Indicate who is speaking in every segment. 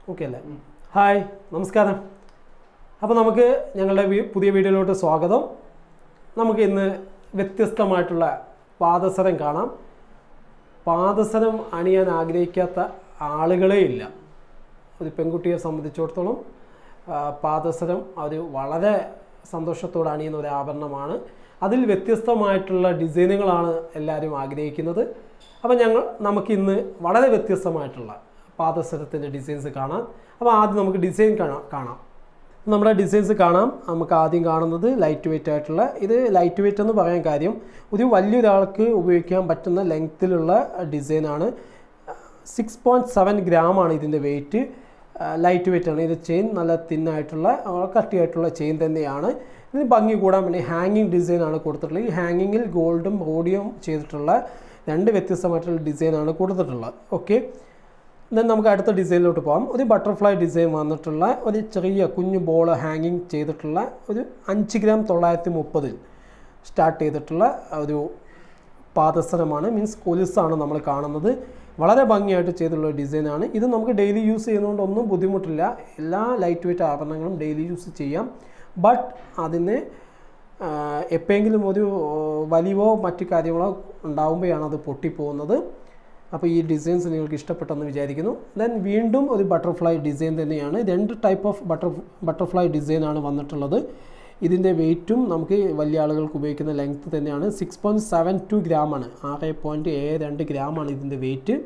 Speaker 1: okay അല്ലേ hi നമസ്കാരം അപ്പോൾ നമുക്ക് ഞങ്ങളുടെ വി- പുതിയ വീഡിയോയിലോട്ട് സ്വാഗതം നമുക്ക് ഇന്ന് വ്യത്യസ്തമായിട്ടുള്ള പാദസരം കാണാം പാദസരം അണിയാൻ ആഗ്രഹിക്കാത്ത ആളുകളേ ഇല്ല ഒരു പെൺകുട്ടിയെ സംബന്ധിച്ചിടത്തോളം ആ, പാദസരം ഒരു വളരെ സന്തോഷത്തോടെ അണിയുന്ന ഒരു ആഭരണമാണ് അതിൽ വ്യത്യസ്തമായിട്ടുള്ള ഡിസൈനുകളാണ് എല്ലാവരും ആഗ്രഹിക്കുന്നത് അപ്പോൾ ഞങ്ങൾ നമുക്കിന്ന് വളരെ വ്യത്യസ്തമായിട്ടുള്ള പാദസരത്തിൻ്റെ ഡിസൈൻസ് കാണാം അപ്പോൾ ആദ്യം നമുക്ക് ഡിസൈൻ കാണാം കാണാം നമ്മുടെ ഡിസൈൻസ് കാണാം നമുക്ക് ആദ്യം കാണുന്നത് ലൈറ്റ് വെയിറ്റ് ആയിട്ടുള്ള ഇത് ലൈറ്റ് വെയിറ്റ് എന്ന് പറയാൻ കാര്യം ഒരു വലിയൊരാൾക്ക് ഉപയോഗിക്കാൻ പറ്റുന്ന ലെങ്ത്തിലുള്ള ഡിസൈനാണ് സിക്സ് പോയിൻറ്റ് സെവൻ ഗ്രാമാണ് ഇതിൻ്റെ വെയിറ്റ് ലൈറ്റ് വെയിറ്റ് ആണ് ഇത് ചെയിൻ നല്ല തിന്നായിട്ടുള്ള കട്ടിയായിട്ടുള്ള ചെയിൻ തന്നെയാണ് ഇതിന് ഭംഗി കൂടാൻ വേണ്ടി ഹാങ്ങിങ് ഡിസൈനാണ് കൊടുത്തിട്ടുള്ളത് ഈ ഹാങ്ങിങ്ങിൽ ഗോൾഡും റോഡിയും ചെയ്തിട്ടുള്ള രണ്ട് വ്യത്യസ്തമായിട്ടുള്ള ഡിസൈനാണ് കൊടുത്തിട്ടുള്ളത് ഓക്കെ ദെൻ നമുക്ക് അടുത്ത ഡിസൈനിലോട്ട് പോകാം ഒരു ബട്ടർഫ്ലൈ ഡിസൈൻ വന്നിട്ടുള്ള ഒരു ചെറിയ കുഞ്ഞു ബോൾ ഹാങ്ങിങ് ചെയ്തിട്ടുള്ള ഒരു അഞ്ച് ഗ്രാം തൊള്ളായിരത്തി മുപ്പതിൽ സ്റ്റാർട്ട് ചെയ്തിട്ടുള്ള ഒരു പാദസരമാണ് മീൻസ് കൊലുസാണ് നമ്മൾ കാണുന്നത് വളരെ ഭംഗിയായിട്ട് ചെയ്തിട്ടുള്ള ഡിസൈനാണ് ഇത് നമുക്ക് ഡെയിലി യൂസ് ചെയ്യുന്നതുകൊണ്ട് ഒന്നും ബുദ്ധിമുട്ടില്ല എല്ലാ ലൈറ്റ് വെയിറ്റ് ആഭരണങ്ങളും ഡെയിലി യൂസ് ചെയ്യാം ബട്ട് അതിന് എപ്പോഴെങ്കിലും ഒരു വലിവോ മറ്റു കാര്യങ്ങളോ ഉണ്ടാവുമ്പോഴാണ് അത് പൊട്ടിപ്പോകുന്നത് അപ്പോൾ ഈ ഡിസൈൻസ് നിങ്ങൾക്ക് ഇഷ്ടപ്പെട്ടെന്ന് വിചാരിക്കുന്നു ദെൻ വീണ്ടും ഒരു ബട്ടർഫ്ലൈ ഡിസൈൻ തന്നെയാണ് രണ്ട് ടൈപ്പ് ഓഫ് ബട്ടർ ബട്ടർഫ്ലൈ ഡിസൈനാണ് വന്നിട്ടുള്ളത് ഇതിൻ്റെ വെയിറ്റും നമുക്ക് വലിയ ആളുകൾക്ക് ഉപയോഗിക്കുന്ന ലെങ്ത് തന്നെയാണ് സിക്സ് പോയിൻറ്റ് സെവൻ ടു ഗ്രാമാണ് ആറ് പോയിൻറ്റ് ഏഴ് രണ്ട് ഗ്രാമാണ് ഇതിൻ്റെ വെയിറ്റ്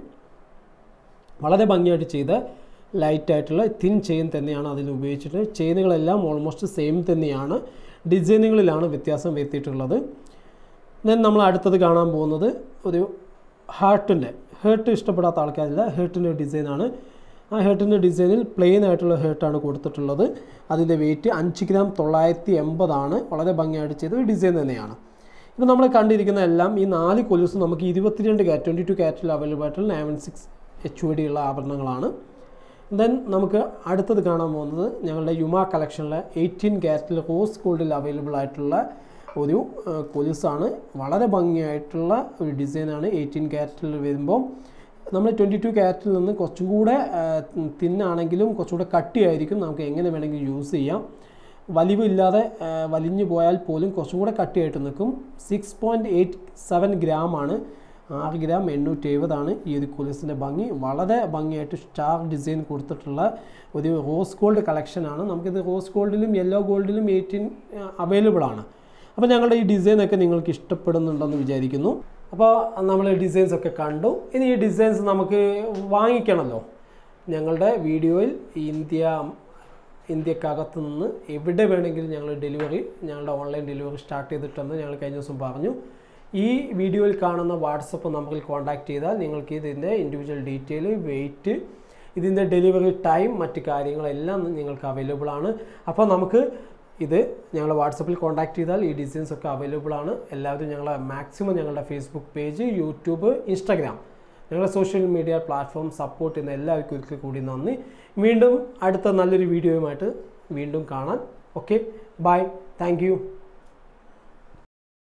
Speaker 1: വളരെ ഭംഗിയായിട്ട് ചെയ്ത ലൈറ്റ് ആയിട്ടുള്ള തിൻ ചെയിൻ തന്നെയാണ് അതിൽ ഉപയോഗിച്ചിട്ട് ചെയിനുകളെല്ലാം ഓൾമോസ്റ്റ് സെയിം തന്നെയാണ് ഡിസൈനുകളിലാണ് വ്യത്യാസം വരുത്തിയിട്ടുള്ളത് ദെൻ നമ്മൾ അടുത്തത് കാണാൻ പോകുന്നത് ഒരു ഹാർട്ടിൻ്റെ ഹേർട്ട് ഇഷ്ടപ്പെടാത്ത ആൾക്കാരില്ല ഹേർട്ടിൻ്റെ ഡിസൈനാണ് ആ ഹേർട്ടിൻ്റെ ഡിസൈനിൽ പ്ലെയിൻ ആയിട്ടുള്ള ഹേർട്ടാണ് കൊടുത്തിട്ടുള്ളത് അതിൻ്റെ വെയിറ്റ് അഞ്ച് ഗ്രാം തൊള്ളായിരത്തി എൺപതാണ് വളരെ ഭംഗിയായിട്ട് ചെയ്ത ഒരു ഡിസൈൻ തന്നെയാണ് ഇപ്പോൾ നമ്മൾ കണ്ടിരിക്കുന്ന എല്ലാം ഈ നാല് കൊലുസ് നമുക്ക് ഇരുപത്തിരണ്ട് ക്യാറ്റ് ട്വൻറ്റി ടു ക്യാറ്റിൽ അവൈലബിൾ ആയിട്ടുള്ള nine six H O D ഉള്ള ആഭരണങ്ങളാണ് ദെൻ നമുക്ക് അടുത്തത് കാണാൻ പോകുന്നത് ഞങ്ങളുടെ യുമ കളക്ഷനിലെ എയ്റ്റീൻ ക്യാരറ്റിൽ റോസ് ഗോൾഡിൽ അവൈലബിൾ ആയിട്ടുള്ള ഒരു ആ, കൊലുസാണ് വളരെ ഭംഗിയായിട്ടുള്ള ഒരു ഡിസൈനാണ് എയ്റ്റീൻ ക്യാരറ്റിൽ വരുമ്പോൾ നമ്മൾ ട്വൻറ്റി ടു ക്യാരറ്റിൽ നിന്ന് കുറച്ചും കൂടെ തിന്നാണെങ്കിലും കുറച്ചുകൂടെ കട്ടിയായിരിക്കും നമുക്ക് എങ്ങനെ വേണമെങ്കിലും യൂസ് ചെയ്യാം വലിവില്ലാതെ ആ, വലിഞ്ഞു പോയാൽ പോലും കുറച്ചും കൂടെ കട്ടിയായിട്ട് നിൽക്കും സിക്സ് പോയിൻറ്റ് എയ്റ്റ് സെവൻ ഗ്രാമാണ് ആറ് ഗ്രാം എണ്ണൂറ്റി എഴുപതാണ് ഈ ഒരു കൊലുസിൻ്റെ ഭംഗി വളരെ ഭംഗിയായിട്ട് സ്റ്റാർ ഡിസൈൻ കൊടുത്തിട്ടുള്ള ഒരു റോസ് ഗോൾഡ് കളക്ഷനാണ് നമുക്കിത് റോസ് ഗോൾഡിലും യെല്ലോ ഗോൾഡിലും എയ്റ്റീൻ അവൈലബിൾ ആണ് അപ്പോൾ ഞങ്ങളുടെ ഈ ഡിസൈനൊക്കെ നിങ്ങൾക്ക് ഇഷ്ടപ്പെടുന്നുണ്ടെന്ന് വിചാരിക്കുന്നു അപ്പോൾ നമ്മൾ ഡിസൈൻസ് ഒക്കെ കണ്ടു ഇനി ഈ ഡിസൈൻസ് നമുക്ക് വാങ്ങിക്കണമല്ലോ ഞങ്ങളുടെ വീഡിയോയിൽ ഇന്ത്യ ഇന്ത്യക്കകത്ത് നിന്ന് എവിടെ വേണമെങ്കിലും ഞങ്ങൾ ഡെലിവറി ഞങ്ങളുടെ ഓൺലൈൻ ഡെലിവറി സ്റ്റാർട്ട് ചെയ്തിട്ടെന്ന് ഞങ്ങൾ കഴിഞ്ഞ ദിവസം പറഞ്ഞു ഈ വീഡിയോയിൽ കാണുന്ന വാട്സപ്പ് നമ്പറിൽ കോൺടാക്റ്റ് ചെയ്താൽ നിങ്ങൾക്ക് ഇതിൻ്റെ ഇൻഡിവിജ്വൽ ഡീറ്റെയിൽ വെയിറ്റ് ഇതിൻ്റെ ഡെലിവറി ടൈം മറ്റ് കാര്യങ്ങളെല്ലാം നിങ്ങൾക്ക് അവൈലബിൾ ആണ് അപ്പോൾ നമുക്ക് ഇത് ഞങ്ങൾ വാട്സപ്പിൽ കോൺടാക്ട് ചെയ്താൽ ഈ ഡിസൈൻസ് ഒക്കെ അവൈലബിൾ ആണ് എല്ലാവരും ഞങ്ങളെ മാക്സിമം ഞങ്ങളുടെ ഫേസ്ബുക്ക് പേജ് യൂട്യൂബ് ഇൻസ്റ്റാഗ്രാം ഞങ്ങളുടെ സോഷ്യൽ മീഡിയ പ്ലാറ്റ്ഫോം സപ്പോർട്ട് ചെയ്യുന്ന എല്ലാവർക്കും ഒരിക്കൽ കൂടി നന്ദി വീണ്ടും അടുത്ത നല്ലൊരു വീഡിയോയുമായിട്ട് വീണ്ടും കാണാൻ ഓക്കെ ബൈ താങ്ക്